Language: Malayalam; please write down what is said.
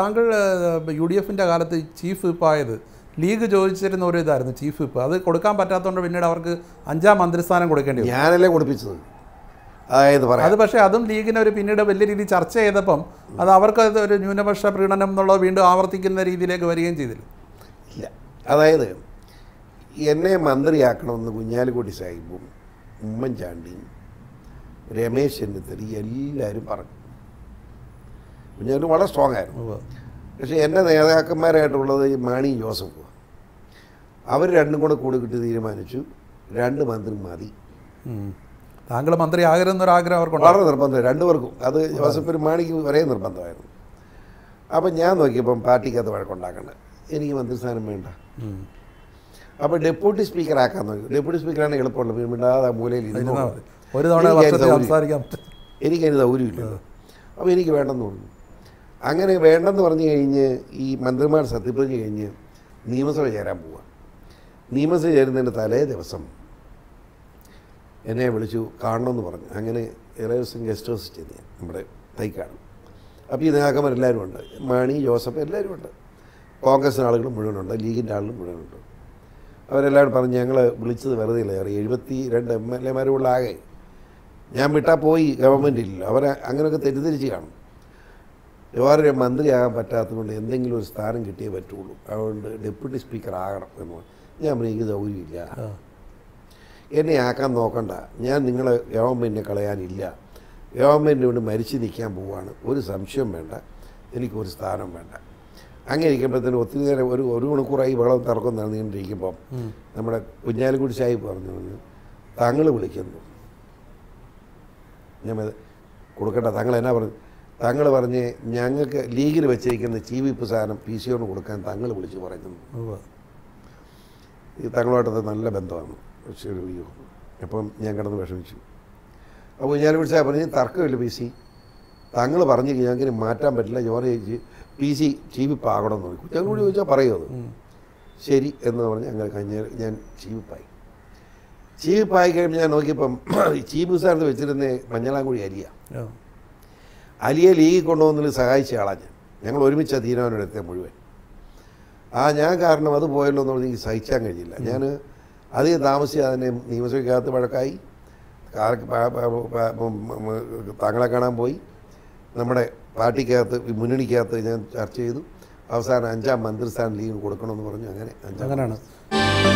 താങ്കൾ യു ഡി എഫിൻ്റെ കാലത്ത് ചീഫ് വിപ്പ് ആയത് ലീഗ് ചോദിച്ചിരുന്ന ഒരു ഇതായിരുന്നു ചീഫ് വിപ്പ് അത് കൊടുക്കാൻ പറ്റാത്തതുകൊണ്ട് പിന്നീട് അവർക്ക് അഞ്ചാം മന്ത്രിസ്ഥാനം കൊടുക്കേണ്ടി വന്നു ഞാനല്ലേ കൊടുപ്പിച്ചത് അതായത് പറയാം അത് പക്ഷേ അതും ലീഗിനെ ഒരു പിന്നീട് വലിയ രീതിയിൽ ചർച്ച ചെയ്തപ്പം അത് അവർക്ക് അത് ഒരു ന്യൂനപക്ഷ പ്രീണനം എന്നുള്ളത് വീണ്ടും ആവർത്തിക്കുന്ന രീതിയിലേക്ക് വരികയും ചെയ്തില്ല ഇല്ല അതായത് എന്നെ മന്ത്രിയാക്കണമെന്ന് കുഞ്ഞാലിക്കുട്ടി സാഹിബും ഉമ്മൻചാണ്ടിയും രമേശ് ചെന്നിത്തലി എല്ലാവരും പറഞ്ഞു കുഞ്ഞാലി വളരെ സ്ട്രോങ് ആയിരുന്നു ഉവ്വ്. പക്ഷേ എൻ്റെ നേതാക്കന്മാരായിട്ടുള്ളത് ഈ മാണി ജോസഫ് അവർ രണ്ടും കൂടെ കൂടി കിട്ടി തീരുമാനിച്ചു രണ്ട് മന്ത്രി മതി ഉം. താങ്കൾ മന്ത്രി ആകരുതെന്നൊരാഗ്രഹം അവർക്കുണ്ട് വളരെ നിർബന്ധം രണ്ടുപേർക്കും അത് ജോസഫിനും മാണിക്ക് ഒരേ നിർബന്ധമായിരുന്നു അപ്പം ഞാൻ നോക്കിയപ്പം പാർട്ടിക്കകത്ത് വഴക്കുണ്ടാക്കണ്ട എനിക്ക് മന്ത്രിസ്ഥാനം വേണ്ട അപ്പോൾ ഡെപ്യൂട്ടി സ്പീക്കർ ആക്കാൻ നോക്കി ഡെപ്യൂട്ടി സ്പീക്കറാണ് എളുപ്പമുള്ളത് പിന്നെ മിണ്ടാതെ ആ മൂലയിൽ ഇരുന്നാ ഇരുന്നോളൂ. മതി. ഒരു തവണ എനിക്കതിന് വർഷത്തിൽ സൗകര്യം. സംസാരിക്കാൻ പറ്റും എനിക്കതിന് സൗകര്യമില്ല അപ്പോൾ എനിക്ക് വേണ്ടെന്ന് പറഞ്ഞു അങ്ങനെ വേണ്ടെന്ന് പറഞ്ഞു കഴിഞ്ഞ് ഈ മന്ത്രിമാർ സത്യപ്രതിജ്ഞ കഴിഞ്ഞ് നിയമസഭ ചേരാൻ പോവുക നിയമസഭ ചേരുന്നതിൻ്റെ തലേ ദിവസം എന്നെ വിളിച്ചു കാണണമെന്ന് പറഞ്ഞു അങ്ങനെ ഇറേ ദിവസം ഗസ്റ്റ് ഹൗസ് ചെന്ന് ഞാൻ നമ്മുടെ തൈക്കാട് അപ്പോൾ ഈ നേതാക്കന്മാരെല്ലാവരും ഉണ്ട് മാണി ജോസഫ് എല്ലാവരും ഉണ്ട് കോൺഗ്രസിന് ആളുകൾ മുഴുവനുണ്ട് ലീഗിൻ്റെ ആളുകൾ മുഴുവനുണ്ട് അവരെല്ലാവരും പറഞ്ഞു ഞങ്ങൾ വിളിച്ചത് വെറുതെ ഇല്ല ഏറെ എഴുപത്തി രണ്ട് എം എൽ എമാരുള്ള ആകെ ഞാൻ വിട്ടാൽ പോയി ഗവൺമെൻറ് ഇല്ല അവരെ അങ്ങനെയൊക്കെ തെറ്റിദ്ധരിച്ച് കാണും വേറൊരു മന്ത്രിയാകാൻ പറ്റാത്തതുകൊണ്ട് എന്തെങ്കിലും ഒരു സ്ഥാനം കിട്ടിയേ പറ്റുള്ളൂ അതുകൊണ്ട് ഡെപ്യൂട്ടി സ്പീക്കർ ആകണം എന്ന് പറഞ്ഞു. ഞാൻ പറഞ്ഞു എനിക്ക് സൗകര്യമില്ല ആ. എന്നെ ആക്കാൻ നോക്കണ്ട ഞാൻ നിങ്ങളെ ഗവൺമെൻറ്റിനെ കളയാനില്ല ഗവൺമെൻറ് കൊണ്ട് മരിച്ചു നിൽക്കാൻ പോവാണ് ഒരു സംശയം വേണ്ട എനിക്കൊരു സ്ഥാനം വേണ്ട അങ്ങനെ ഇരിക്കുമ്പോഴത്തേനും ഒത്തിരി നേരം ഒരു ഒരു മണിക്കൂറായി വെള്ളം തർക്കം നടന്നുകൊണ്ടിരിക്കുമ്പം നമ്മുടെ കുഞ്ഞാലിക്കുടി സാഹിബ് പറഞ്ഞു പറഞ്ഞു താങ്കൾ വിളിക്കുന്നു ഞാൻ അത് കൊടുക്കണ്ട താങ്കൾ എന്നാ പറഞ്ഞു താങ്കൾ പറഞ്ഞ് ഞങ്ങൾക്ക് ലീഗിൽ വെച്ചിരിക്കുന്ന ചീഫ് വിപ്പ് സാധനം പി സി ഒന് കൊടുക്കാൻ താങ്കൾ വിളിച്ച് പറയുന്നു ഉവ്വ്. ഈ തങ്ങളുമായിട്ടത് നല്ല ബന്ധമാണ് ശരി അയ്യോ അപ്പം ഞാൻ കിടന്ന് വിഷമിച്ചു അപ്പോൾ ഞാൻ വിളിച്ചാൽ പറഞ്ഞ് തർക്കമില്ല പി സി തങ്ങൾ പറഞ്ഞു ഞങ്ങൾക്ക് മാറ്റാൻ പറ്റില്ല ജോലി ചേച്ചി പി സി ചീവിപ്പാകണം എന്ന് പറഞ്ഞു ഞങ്ങളോട് ചോദിച്ചാൽ പറയുമോ അത് ശരി എന്ന് പറഞ്ഞ് ഞങ്ങൾ കഴിഞ്ഞ ഞാൻ ചീവിപ്പായി ചീവിപ്പായി കഴിയുമ്പോൾ ഞാൻ നോക്കിയപ്പം ചീഫ് സ്ഥാനത്ത് വെച്ചിരുന്ന മഞ്ഞളാങ്കുഴി അലിയ ആ. അലിയെ ലീഗിൽ കൊണ്ടുപോകുന്നതിൽ സഹായിച്ച ആളാണ് ഞാൻ ഞങ്ങൾ ഒരുമിച്ച തീരുമാനം എടുത്ത മുഴുവൻ ആ ഞാൻ കാരണം അത് പോയല്ലോ എന്നുള്ളത് എനിക്ക് സഹിക്കാൻ കഴിഞ്ഞില്ല ഞാൻ അധികം താമസിച്ച് അതിനെ നിയമസഭയ്ക്കകത്ത് വഴക്കായി കാ- പ- പ- പ- ഉം, ഉം, താങ്കളെ കാണാൻ പോയി നമ്മുടെ പാർട്ടിക്കകത്ത് ഈ മുന്നണിക്കകത്ത് ഞാൻ ചർച്ച ചെയ്തു അവസാനം അഞ്ചാം മന്ത്രിസ്ഥാനം ലീഗ് കൊടുക്കണമെന്ന് പറഞ്ഞു അങ്ങനെ അഞ്ചാം അങ്ങനെയാണ്